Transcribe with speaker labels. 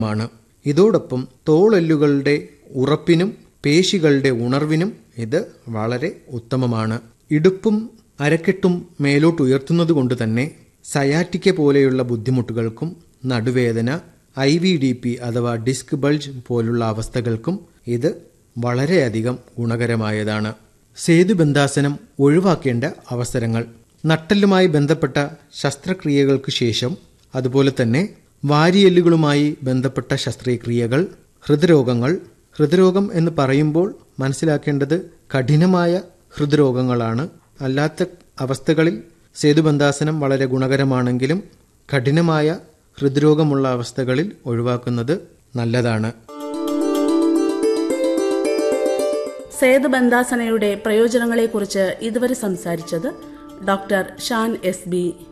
Speaker 1: മാണ് ഇതോടൊപ്പം തോളെല്ലുകളുടെ ഉറപ്പിനും പേശികളുടെ ഉണർവിനും ഇത് വളരെ ഉത്തമമാണ് ഇടുപ്പും അരക്കെട്ടും മേലോട്ട് ഉയർത്തുന്നത് കൊണ്ട് തന്നെ സയാറ്റിക്ക പോലെയുള്ള ബുദ്ധിമുട്ടുകൾക്കും നടുവേദന ഐ വി ഡി പി അഥവാ ഡിസ്ക് ബൾജ് പോലുള്ള അവസ്ഥകൾക്കും ഇത് വളരെയധികം ഗുണകരമായതാണ് സേതുബന്ധാസനം ഒഴിവാക്കേണ്ട അവസരങ്ങൾ നട്ടെല്ലുമായി ബന്ധപ്പെട്ട ശസ്ത്രക്രിയകൾക്ക് ശേഷം അതുപോലെ തന്നെ വാരിയെല്ലുകളുമായി ബന്ധപ്പെട്ട ശസ്ത്രക്രിയകൾ ഹൃദ്രോഗങ്ങൾ ഹൃദ്രോഗം എന്ന് പറയുമ്പോൾ മനസ്സിലാക്കേണ്ടത് കഠിനമായ ഹൃദ്രോഗങ്ങളാണ് അല്ലാത്ത അവസ്ഥകളിൽ സേതുബന്ധാസനം വളരെ ഗുണകരമാണെങ്കിലും കഠിനമായ ഹൃദ്രോഗമുള്ള അവസ്ഥകളിൽ ഒഴിവാക്കുന്നത് നല്ലതാണ്
Speaker 2: സേതുബന്ധാസനയുടെ പ്രയോജനങ്ങളെക്കുറിച്ച് ഇതുവരെ സംസാരിച്ചത് ഡോക്ടർ ഷാൻ എസ് ബി